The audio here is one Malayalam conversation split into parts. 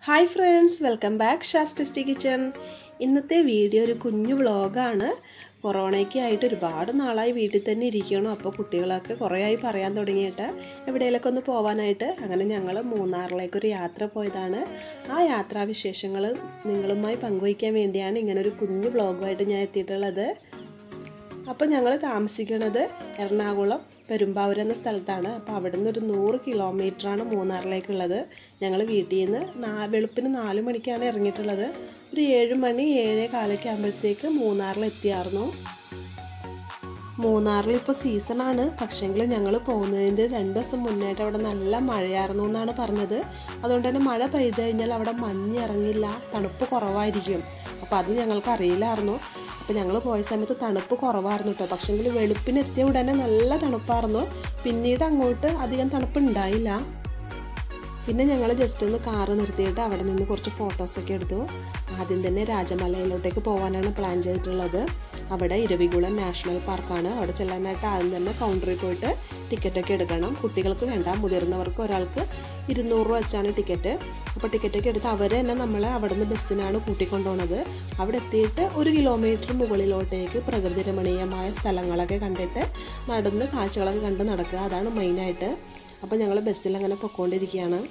ഹായ് ഫ്രണ്ട്സ് വെൽക്കം ബാക്ക് ഷാസ്റ്റിസ്റ്റി കിച്ചൺ ഇന്നത്തെ വീഡിയോ ഒരു കുഞ്ഞു വ്ളോഗാണ് കൊറോണയ്ക്ക് ആയിട്ട് ഒരുപാട് നാളായി വീട്ടിൽ തന്നെ ഇരിക്കണം അപ്പോൾ കുട്ടികളൊക്കെ കുറേ ആയി പറയാൻ തുടങ്ങിയിട്ട് എവിടെയെങ്കിലൊക്കെ ഒന്ന് പോകാനായിട്ട് അങ്ങനെ ഞങ്ങൾ മൂന്നാറിലേക്കൊരു യാത്ര പോയതാണ് ആ യാത്രാവിശേഷങ്ങൾ നിങ്ങളുമായി പങ്കുവയ്ക്കാൻ വേണ്ടിയാണ് ഇങ്ങനെ ഒരു കുഞ്ഞു വ്ളോഗുമായിട്ട് ഞാൻ എത്തിയിട്ടുള്ളത് അപ്പോൾ ഞങ്ങൾ താമസിക്കുന്നത് എറണാകുളം പെരുമ്പാവൂർ എന്ന സ്ഥലത്താണ് അപ്പോൾ അവിടെ നിന്ന് ഒരു നൂറ് കിലോമീറ്ററാണ് മൂന്നാറിലേക്കുള്ളത് ഞങ്ങൾ വീട്ടിൽ നിന്ന് നാ വെളുപ്പിന് നാല് മണിക്കാണ് ഇറങ്ങിയിട്ടുള്ളത് ഒരു ഏഴ് മണി ഏഴേ കാലൊക്കെ ആകുമ്പോഴത്തേക്ക് മൂന്നാറിൽ എത്തിയായിരുന്നു മൂന്നാറിൽ ഇപ്പോൾ സീസണാണ് പക്ഷേങ്കിൽ ഞങ്ങൾ പോകുന്നതിൻ്റെ രണ്ട് ദിവസം മുന്നായിട്ട് അവിടെ നല്ല മഴയായിരുന്നു എന്നാണ് പറഞ്ഞത് അതുകൊണ്ട് തന്നെ മഴ പെയ്ത് കഴിഞ്ഞാൽ അവിടെ മഞ്ഞ് ഇറങ്ങില്ല തണുപ്പ് കുറവായിരിക്കും അപ്പോൾ അത് ഞങ്ങൾക്ക് അറിയില്ലായിരുന്നു അപ്പോൾ ഞങ്ങൾ പോയ സമയത്ത് തണുപ്പ് കുറവായിരുന്നു കേട്ടോ പക്ഷേങ്കിൽ വെളുപ്പിന് എത്തിയ ഉടനെ നല്ല തണുപ്പായിരുന്നു പിന്നീട് അങ്ങോട്ട് അധികം തണുപ്പ് ഉണ്ടായില്ല പിന്നെ ഞങ്ങൾ ജസ്റ്റ് ഒന്ന് കാറ് നിർത്തിയിട്ട് അവിടെ നിന്ന് കുറച്ച് ഫോട്ടോസൊക്കെ എടുത്തു ആദ്യം തന്നെ രാജമലയിലോട്ടേക്ക് പോകാനാണ് പ്ലാൻ ചെയ്തിട്ടുള്ളത് അവിടെ ഇരവികുളം നാഷണൽ പാർക്കാണ് അവിടെ ചെല്ലാനായിട്ട് ആദ്യം തന്നെ കൗണ്ടറിൽ പോയിട്ട് ടിക്കറ്റൊക്കെ എടുക്കണം കുട്ടികൾക്ക് വേണ്ട മുതിർന്നവർക്ക് ഒരാൾക്ക് ഇരുന്നൂറ് രൂപ വെച്ചാണ് ടിക്കറ്റ് അപ്പോൾ ടിക്കറ്റൊക്കെ എടുത്ത് അവർ തന്നെ നമ്മളെ അവിടെ നിന്ന് ബസ്സിനാണ് കൂട്ടിക്കൊണ്ടുപോകുന്നത് അവിടെ എത്തിയിട്ട് ഒരു കിലോമീറ്റർ മുകളിലോട്ടേക്ക് പ്രകൃതി രമണീയമായ സ്ഥലങ്ങളൊക്കെ കണ്ടിട്ട് നടന്ന് കാഴ്ചകളൊക്കെ കണ്ട് നടക്കുക അതാണ് മെയിനായിട്ട് അപ്പോൾ ഞങ്ങൾ ബസ്സിൽ അങ്ങനെ പൊയ്ക്കൊണ്ടിരിക്കുകയാണ്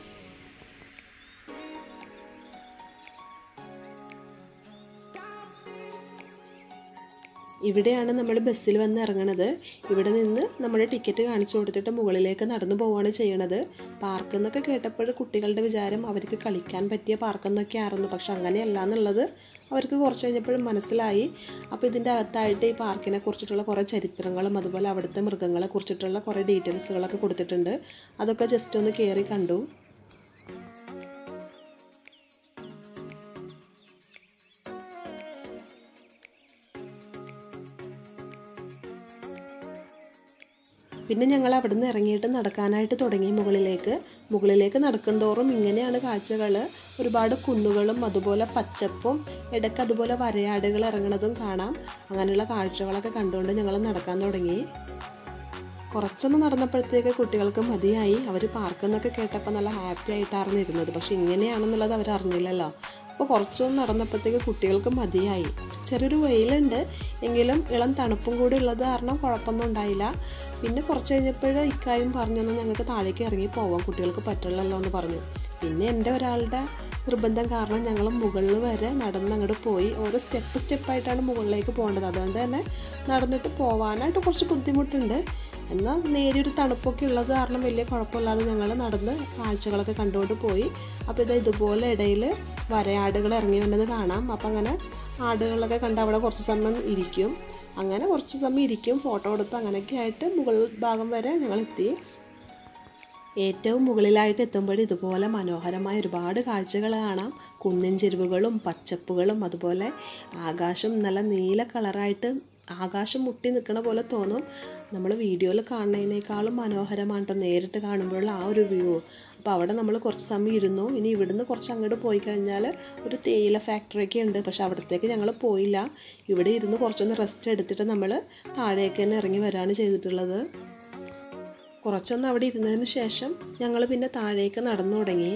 ഇവിടെയാണ് നമ്മൾ ബസ്സിൽ വന്ന് ഇറങ്ങണത് ഇവിടെ നിന്ന് നമ്മുടെ ടിക്കറ്റ് കാണിച്ചു കൊടുത്തിട്ട് മുകളിലേക്ക് നടന്നു പോവുകയാണ് ചെയ്യണത് പാർക്ക് എന്നൊക്കെ കേട്ടപ്പോൾ കുട്ടികളുടെ വിചാരം അവർക്ക് കളിക്കാൻ പറ്റിയ പാർക്കെന്നൊക്കെ ആയിരുന്നു പക്ഷെ അങ്ങനെയല്ല എന്നുള്ളത് അവർക്ക് കുറച്ച് കഴിഞ്ഞപ്പോഴും മനസ്സിലായി അപ്പോൾ ഇതിൻ്റെ അകത്തായിട്ട് ഈ പാർക്കിനെ കുറിച്ചിട്ടുള്ള കുറേ ചരിത്രങ്ങളും അതുപോലെ അവിടുത്തെ മൃഗങ്ങളെ കുറിച്ചിട്ടുള്ള കുറേ ഡീറ്റെയിൽസുകളൊക്കെ കൊടുത്തിട്ടുണ്ട് അതൊക്കെ ജസ്റ്റ് ഒന്ന് കയറി കണ്ടു പിന്നെ ഞങ്ങൾ അവിടെ നിന്ന് ഇറങ്ങിയിട്ട് നടക്കാനായിട്ട് തുടങ്ങി മുകളിലേക്ക് മുകളിലേക്ക് നടക്കുന്തോറും ഇങ്ങനെയാണ് കാഴ്ചകൾ ഒരുപാട് കുന്നുകളും അതുപോലെ പച്ചപ്പും ഇടയ്ക്ക് അതുപോലെ വരയാടുകൾ ഇറങ്ങണതും കാണാം അങ്ങനെയുള്ള കാഴ്ചകളൊക്കെ കണ്ടുകൊണ്ട് ഞങ്ങൾ നടക്കാൻ തുടങ്ങി കുറച്ചൊന്ന് നടന്നപ്പോഴത്തേക്ക് കുട്ടികൾക്ക് മതിയായി അവർ പാർക്കെന്നൊക്കെ കേട്ടപ്പോൾ നല്ല ഹാപ്പി ആയിട്ടായിരുന്നു ഇരുന്നത് പക്ഷെ ഇങ്ങനെയാണെന്നുള്ളത് അവർ അറിഞ്ഞില്ലല്ലോ അപ്പോൾ കുറച്ചൊന്ന് നടന്നപ്പോഴത്തേക്ക് കുട്ടികൾക്ക് മതിയായി ചെറിയൊരു വെയിലുണ്ട് എങ്കിലും ഇളം തണുപ്പും കൂടി ഉള്ളത് കാരണം കുഴപ്പമൊന്നും ഉണ്ടായില്ല പിന്നെ കുറച്ച് കഴിഞ്ഞപ്പോൾ ഇക്കായും പറഞ്ഞൊന്ന് ഞങ്ങൾക്ക് താഴേക്ക് ഇറങ്ങി പോവാം കുട്ടികൾക്ക് പറ്റുള്ളല്ലോ എന്ന് പറഞ്ഞു പിന്നെ എൻ്റെ ഒരാളുടെ നിർബന്ധം കാരണം ഞങ്ങൾ മുകളിൽ വരെ നടന്ന് അങ്ങോട്ട് പോയി ഓരോ സ്റ്റെപ്പ് സ്റ്റെപ്പായിട്ടാണ് മുകളിലേക്ക് പോകേണ്ടത് അതുകൊണ്ട് തന്നെ നടന്നിട്ട് പോകാനായിട്ട് കുറച്ച് ബുദ്ധിമുട്ടുണ്ട് എന്നാൽ നേരിയൊരു തണുപ്പൊക്കെ ഉള്ളത് കാരണം വലിയ കുഴപ്പമില്ലാതെ ഞങ്ങൾ നടന്ന് കാഴ്ചകളൊക്കെ കണ്ടുകൊണ്ട് പോയി അപ്പോൾ ഇത് ഇതുപോലെ ഇടയിൽ വരയാടുകൾ ഇറങ്ങി വന്നത് കാണാം അപ്പോൾ അങ്ങനെ ആടുകളൊക്കെ കണ്ട് അവിടെ കുറച്ച് സമയം ഇരിക്കും അങ്ങനെ കുറച്ച് സമയം ഇരിക്കും ഫോട്ടോ എടുത്ത് അങ്ങനെയൊക്കെ ആയിട്ട് മുകൾ ഭാഗം വരെ ഞങ്ങൾ എത്തി ഏറ്റവും മുകളിലായിട്ട് എത്തുമ്പോൾ ഇതുപോലെ മനോഹരമായ ഒരുപാട് കാഴ്ചകൾ കാണാം കുന്നിൻ ചെരുവുകളും പച്ചപ്പുകളും അതുപോലെ ആകാശം നല്ല നീല കളറായിട്ട് ആകാശം മുട്ടി നിൽക്കണ പോലെ തോന്നും നമ്മൾ വീഡിയോയിൽ കാണുന്നതിനേക്കാളും മനോഹരമാണ് കേട്ടോ നേരിട്ട് കാണുമ്പോഴുള്ള ആ ഒരു വ്യൂ അപ്പോൾ അവിടെ നമ്മൾ കുറച്ച് സമയം ഇരുന്നു ഇനി ഇവിടുന്ന് കുറച്ച് അങ്ങോട്ട് പോയി കഴിഞ്ഞാൽ ഒരു തേയില ഫാക്ടറിയൊക്കെ ഉണ്ട് പക്ഷെ അവിടത്തേക്ക് ഞങ്ങൾ പോയില്ല ഇവിടെ ഇരുന്ന് കുറച്ചൊന്ന് റെസ്റ്റ് എടുത്തിട്ട് നമ്മൾ താഴേക്ക് തന്നെ ഇറങ്ങി വരാണ് ചെയ്തിട്ടുള്ളത് കുറച്ചൊന്ന് അവിടെ ഇരുന്നതിന് ശേഷം ഞങ്ങൾ പിന്നെ താഴേക്ക് നടന്നു തുടങ്ങി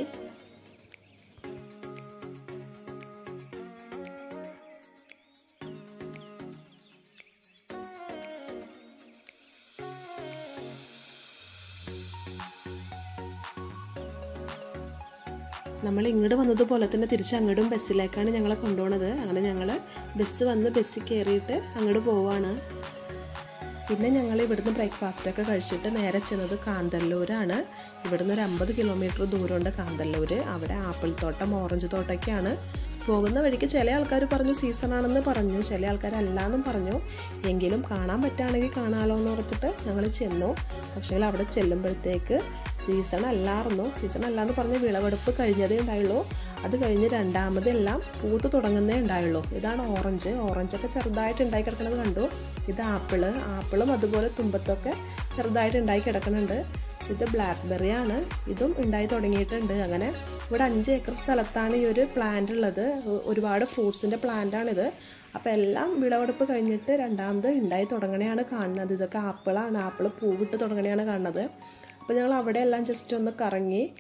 നമ്മൾ ഇങ്ങോട്ട് വന്നതുപോലെ തന്നെ തിരിച്ച് അങ്ങോട്ടും ബസ്സിലേക്കാണ് ഞങ്ങളെ കൊണ്ടുപോകുന്നത് അങ്ങനെ ഞങ്ങൾ ബസ് വന്ന് ബസ്സിൽ കയറിയിട്ട് അങ്ങോട്ട് പോവാണ് പിന്നെ ഞങ്ങൾ ഇവിടുന്ന് ബ്രേക്ക്ഫാസ്റ്റൊക്കെ കഴിച്ചിട്ട് നേരെ ചെന്നത് കാന്തല്ലൂരാണ് ഇവിടുന്ന് ഒരു അമ്പത് കിലോമീറ്റർ ദൂരമുണ്ട് കാന്തല്ലൂർ അവിടെ ആപ്പിൾ തോട്ടം ഓറഞ്ച് തോട്ടമൊക്കെയാണ് പോകുന്ന വഴിക്ക് ചില ആൾക്കാർ പറഞ്ഞു സീസണാണെന്ന് പറഞ്ഞു ചില ആൾക്കാർ അല്ലാന്നും പറഞ്ഞു എങ്കിലും കാണാൻ പറ്റുകയാണെങ്കിൽ കാണാമല്ലോ എന്ന് ഓർത്തിട്ട് ഞങ്ങൾ ചെന്നു പക്ഷേ അവിടെ ചെല്ലുമ്പോഴത്തേക്ക് സീസൺ അല്ലായിരുന്നു സീസൺ അല്ലാന്ന് പറഞ്ഞ് വിളവെടുപ്പ് കഴിഞ്ഞതേ ഉണ്ടായുള്ളൂ അത് കഴിഞ്ഞ് രണ്ടാമതെല്ലാം പൂത്ത് തുടങ്ങുന്നേ ഉണ്ടായുള്ളൂ ഇതാണ് ഓറഞ്ച് ഓറഞ്ചൊക്കെ ചെറുതായിട്ട് ഉണ്ടായി കിടക്കുന്നത് കണ്ടു ഇത് ആപ്പിള് ആപ്പിളും അതുപോലെ തുമ്പത്തൊക്കെ ചെറുതായിട്ട് ഉണ്ടായി കിടക്കുന്നുണ്ട് ഇത് ബ്ലാക്ക്ബെറി ആണ് ഇതും ഉണ്ടായി തുടങ്ങിയിട്ടുണ്ട് അങ്ങനെ ഇവിടെ അഞ്ച് ഏക്കർ സ്ഥലത്താണ് ഈ ഒരു പ്ലാന്റ് ഉള്ളത് ഒരുപാട് ഫ്രൂട്ട്സിൻ്റെ പ്ലാന്റാണിത് അപ്പോൾ എല്ലാം വിളവെടുപ്പ് കഴിഞ്ഞിട്ട് രണ്ടാമത് ഉണ്ടായി തുടങ്ങണയാണ് കാണുന്നത് ഇതൊക്കെ ആപ്പിളാണ് ആപ്പിൾ പൂവിട്ട് തുടങ്ങണയാണ് കാണുന്നത് അപ്പോൾ ഞങ്ങൾ അവിടെ എല്ലാം ജസ്റ്റ് ഒന്ന് കറങ്ങി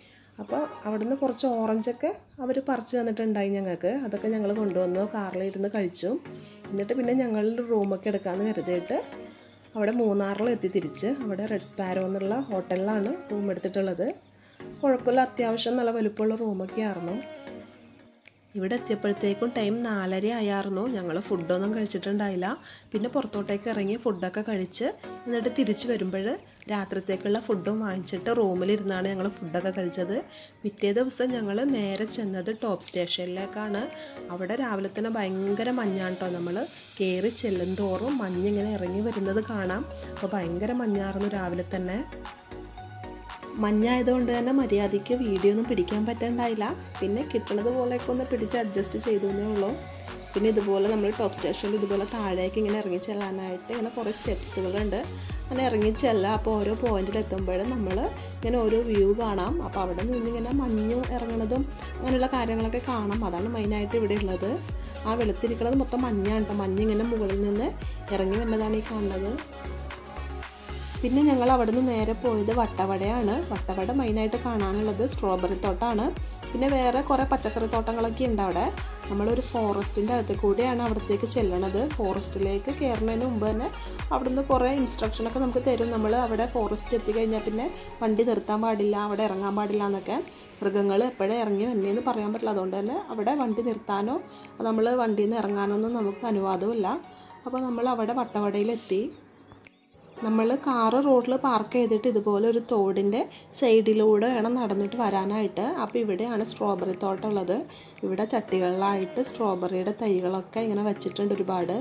അപ്പോൾ അവിടുന്ന് കുറച്ച് ഓറഞ്ചൊക്കെ അവർ പറിച്ച് തന്നിട്ടുണ്ടായി ഞങ്ങൾക്ക് അതൊക്കെ ഞങ്ങൾ കൊണ്ടുവന്നു കാറിലിരുന്ന് കഴിച്ചു എന്നിട്ട് പിന്നെ ഞങ്ങൾ റൂമൊക്കെ എടുക്കാമെന്ന് കരുതിയിട്ട് അവിടെ മൂന്നാറിൽ എത്തി തിരിച്ച് അവിടെ റെഡ് സ്പാരോ എന്നുള്ള ഹോട്ടലിലാണ് റൂം എടുത്തിട്ടുള്ളത് കുഴപ്പമില്ല അത്യാവശ്യം നല്ല വലുപ്പമുള്ള റൂമൊക്കെ ആയിരുന്നു ഇവിടെ എത്തിയപ്പോഴത്തേക്കും ടൈം നാലര ആയായിരുന്നു ഞങ്ങൾ ഫുഡൊന്നും കഴിച്ചിട്ടുണ്ടായില്ല പിന്നെ പുറത്തോട്ടേക്ക് ഇറങ്ങി ഫുഡൊക്കെ കഴിച്ച് എന്നിട്ട് തിരിച്ച് വരുമ്പോൾ രാത്രിത്തേക്കുള്ള ഫുഡും വാങ്ങിച്ചിട്ട് റൂമിലിരുന്നാണ് ഞങ്ങൾ ഫുഡൊക്കെ കഴിച്ചത് പിറ്റേ ദിവസം ഞങ്ങൾ നേരെ ചെന്നത് ടോപ്പ് സ്റ്റേഷനിലേക്കാണ് അവിടെ രാവിലെ തന്നെ ഭയങ്കര മഞ്ഞാണ് കേട്ടോ നമ്മൾ കയറി ചെല്ലും തോറും മഞ്ഞിങ്ങനെ ഇറങ്ങി വരുന്നത് കാണാം അപ്പോൾ ഭയങ്കര മഞ്ഞായിരുന്നു രാവിലെ തന്നെ മഞ്ഞായതുകൊണ്ട് തന്നെ മര്യാദയ്ക്ക് വീഡിയോ ഒന്നും പിടിക്കാൻ പറ്റണ്ടായില്ല പിന്നെ കിട്ടണത് പോലെയൊക്കെ ഒന്ന് പിടിച്ച് അഡ്ജസ്റ്റ് ചെയ്തു എന്നേ ഉള്ളൂ പിന്നെ ഇതുപോലെ നമ്മൾ ടോപ്പ് സ്റ്റേഷനിൽ ഇതുപോലെ താഴേക്ക് ഇങ്ങനെ ഇറങ്ങി ചെല്ലാനായിട്ട് ഇങ്ങനെ കുറേ സ്റ്റെപ്സുകളുണ്ട് അങ്ങനെ ഇറങ്ങി ചെല്ലാം അപ്പോൾ ഓരോ പോയിന്റിൽ എത്തുമ്പോഴും നമ്മൾ ഇങ്ങനെ ഓരോ വ്യൂ കാണാം അപ്പോൾ അവിടെ നിന്ന് ഇങ്ങനെ മഞ്ഞ് ഇറങ്ങണതും അങ്ങനെയുള്ള കാര്യങ്ങളൊക്കെ കാണാം അതാണ് മെയിനായിട്ട് ഇവിടെ ഉള്ളത് ആ വെളുത്തിരിക്കുന്നത് മൊത്തം മഞ്ഞാണ് കേട്ടോ മഞ്ഞ് ഇങ്ങനെ മുകളിൽ നിന്ന് ഇറങ്ങി വരുന്നതാണ് ഈ കാണുന്നത് പിന്നെ ഞങ്ങൾ അവിടെ നിന്ന് നേരെ പോയത് വട്ടവടയാണ് വട്ടവട മെയിനായിട്ട് കാണാനുള്ളത് സ്ട്രോബെറി തോട്ടമാണ് പിന്നെ വേറെ കുറേ പച്ചക്കറി തോട്ടങ്ങളൊക്കെ ഉണ്ട് അവിടെ നമ്മളൊരു ഫോറസ്റ്റിൻ്റെ അകത്ത് കൂടിയാണ് അവിടത്തേക്ക് ചെല്ലണത് ഫോറസ്റ്റിലേക്ക് കയറുന്നതിന് മുമ്പ് തന്നെ അവിടുന്ന് കുറേ ഇൻസ്ട്രക്ഷനൊക്കെ നമുക്ക് തരും നമ്മൾ അവിടെ ഫോറസ്റ്റ് എത്തിക്കഴിഞ്ഞാൽ പിന്നെ വണ്ടി നിർത്താൻ പാടില്ല അവിടെ ഇറങ്ങാൻ പാടില്ല എന്നൊക്കെ മൃഗങ്ങൾ എപ്പോഴേ ഇറങ്ങി വന്നേന്ന് പറയാൻ പറ്റില്ല അതുകൊണ്ട് തന്നെ അവിടെ വണ്ടി നിർത്താനോ നമ്മൾ വണ്ടിയിൽ നിന്ന് ഇറങ്ങാനോ ഒന്നും നമുക്ക് അനുവാദമില്ല അപ്പോൾ നമ്മൾ അവിടെ വട്ടവടയിലെത്തി നമ്മൾ കാറ് റോഡിൽ പാർക്ക് ചെയ്തിട്ട് ഇതുപോലെ ഒരു തോടിൻ്റെ സൈഡിലൂടെ വേണം നടന്നിട്ട് വരാനായിട്ട് അപ്പോൾ ഇവിടെയാണ് സ്ട്രോബെറി തോട്ടം ഉള്ളത് ഇവിടെ ചട്ടികളിലായിട്ട് സ്ട്രോബെറിയുടെ തൈകളൊക്കെ ഇങ്ങനെ വെച്ചിട്ടുണ്ട് ഒരുപാട്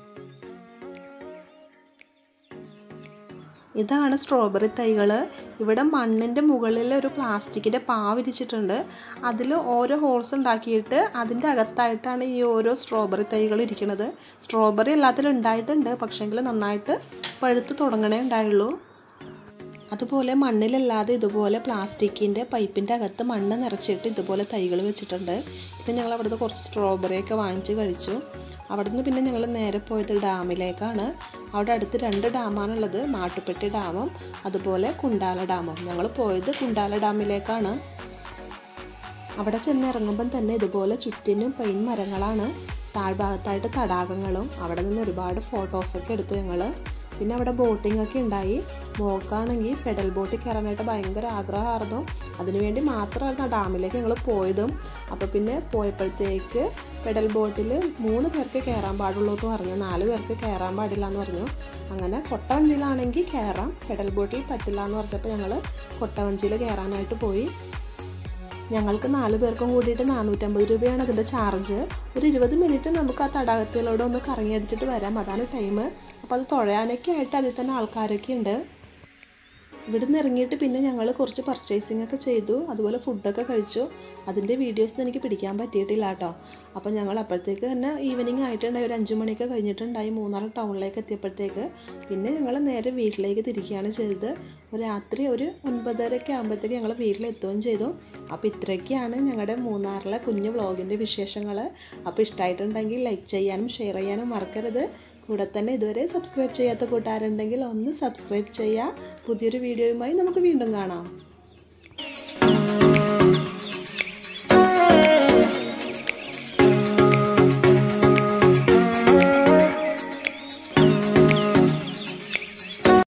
ഇതാണ് സ്ട്രോബെറി തൈകൾ ഇവിടെ മണ്ണിൻ്റെ മുകളിൽ ഒരു പ്ലാസ്റ്റിക്കിൻ്റെ പാ വിരിച്ചിട്ടുണ്ട് അതിൽ ഓരോ ഹോൾസ് ഉണ്ടാക്കിയിട്ട് അതിൻ്റെ അകത്തായിട്ടാണ് ഈ ഓരോ സ്ട്രോബെറി തൈകൾ ഇരിക്കുന്നത് സ്ട്രോബെറി എല്ലാത്തിലും ഉണ്ടായിട്ടുണ്ട് പക്ഷേങ്കിൽ നന്നായിട്ട് പഴുത്ത് തുടങ്ങണേ ഉണ്ടായുള്ളൂ അതുപോലെ മണ്ണിലല്ലാതെ ഇതുപോലെ പ്ലാസ്റ്റിക്കിൻ്റെ പൈപ്പിൻ്റെ അകത്ത് മണ്ണ് നിറച്ചിട്ട് ഇതുപോലെ തൈകൾ വെച്ചിട്ടുണ്ട് പിന്നെ ഞങ്ങൾ അവിടുന്ന് കുറച്ച് സ്ട്രോബെറിയൊക്കെ വാങ്ങിച്ച് കഴിച്ചു അവിടുന്ന് പിന്നെ ഞങ്ങൾ നേരെ പോയത് ഡാമിലേക്കാണ് അവിടെ അടുത്ത് രണ്ട് ഡാമാണുള്ളത് മാട്ടുപ്പെട്ടി ഡാമും അതുപോലെ കുണ്ടാല ഡാമും ഞങ്ങൾ പോയത് കുണ്ടാല ഡാമിലേക്കാണ് അവിടെ ചെന്ന് ഇറങ്ങുമ്പം തന്നെ ഇതുപോലെ ചുറ്റിനും പൈൻ മരങ്ങളാണ് താഴ്ഭാഗത്തായിട്ട് തടാകങ്ങളും അവിടെ നിന്ന് ഒരുപാട് ഫോട്ടോസൊക്കെ എടുത്തു ഞങ്ങൾ പിന്നെ അവിടെ ബോട്ടിംഗ് ഒക്കെ ഉണ്ടായി മോക്കാണെങ്കിൽ പെഡൽ ബോട്ടിൽ കയറാനായിട്ട് ഭയങ്കര ആഗ്രഹമായിരുന്നു അതിനുവേണ്ടി മാത്രമായിരുന്നു ആ ഡാമിലേക്ക് ഞങ്ങൾ പോയതും അപ്പോൾ പിന്നെ പോയപ്പോഴത്തേക്ക് പെഡൽ ബോട്ടിൽ മൂന്ന് പേർക്ക് കയറാൻ പാടുള്ളൂ എന്ന് പറഞ്ഞു നാല് പേർക്ക് കയറാൻ പാടില്ല എന്ന് പറഞ്ഞു അങ്ങനെ കൊട്ടവഞ്ചിയിലാണെങ്കിൽ കയറാം പെഡൽ ബോട്ടിൽ പറ്റില്ല എന്ന് പറഞ്ഞപ്പോൾ ഞങ്ങൾ കൊട്ടവഞ്ചിയിൽ കയറാനായിട്ട് പോയി ഞങ്ങൾക്ക് നാല് പേർക്കും കൂടിയിട്ട് നാനൂറ്റമ്പത് രൂപയാണ് അതിൻ്റെ ചാർജ് ഒരു ഇരുപത് മിനിറ്റ് നമുക്ക് ആ തടാകത്തിലൂടെ ഒന്ന് കറങ്ങി അടിച്ചിട്ട് വരാം അതാണ് ടൈം അപ്പോൾ അത് തുഴയാനൊക്കെ ആയിട്ട് അതിൽ തന്നെ ആൾക്കാരൊക്കെ ഉണ്ട് ഇവിടുന്ന് ഇറങ്ങിയിട്ട് പിന്നെ ഞങ്ങൾ കുറച്ച് പർച്ചേസിംഗ് ഒക്കെ ചെയ്തു അതുപോലെ ഫുഡൊക്കെ കഴിച്ചു അതിൻ്റെ വീഡിയോസ് എനിക്ക് പിടിക്കാൻ പറ്റിയിട്ടില്ല കേട്ടോ അപ്പോൾ ഞങ്ങൾ അപ്പോഴത്തേക്ക് തന്നെ ഈവനിങ് ആയിട്ടുണ്ടായി ഒരു അഞ്ച് മണിയൊക്കെ കഴിഞ്ഞിട്ടുണ്ടായി മൂന്നാർ ടൗണിലേക്ക് എത്തിയപ്പോഴത്തേക്ക് പിന്നെ ഞങ്ങൾ നേരെ വീട്ടിലേക്ക് തിരിക്കുകയാണ് ചെയ്തത് ഒരു രാത്രി ഒരു ഒൻപതരയൊക്കെ ആകുമ്പോഴത്തേക്ക് ഞങ്ങൾ വീട്ടിലെത്തുകയും ചെയ്തു അപ്പോൾ ഇത്രയൊക്കെയാണ് ഞങ്ങളുടെ മൂന്നാറിലെ കുഞ്ഞു വ്ളോഗിൻ്റെ വിശേഷങ്ങൾ അപ്പോൾ ഇഷ്ടമായിട്ടുണ്ടെങ്കിൽ ലൈക്ക് ചെയ്യാനും ഷെയർ ചെയ്യാനും മറക്കരുത് കൂടെ തന്നെ ഇതുവരെ സബ്സ്ക്രൈബ് ചെയ്യാത്ത കൂട്ടുകാരുണ്ടെങ്കിൽ ഒന്ന് സബ്സ്ക്രൈബ് ചെയ്യുക പുതിയൊരു വീഡിയോയുമായി നമുക്ക് വീണ്ടും കാണാം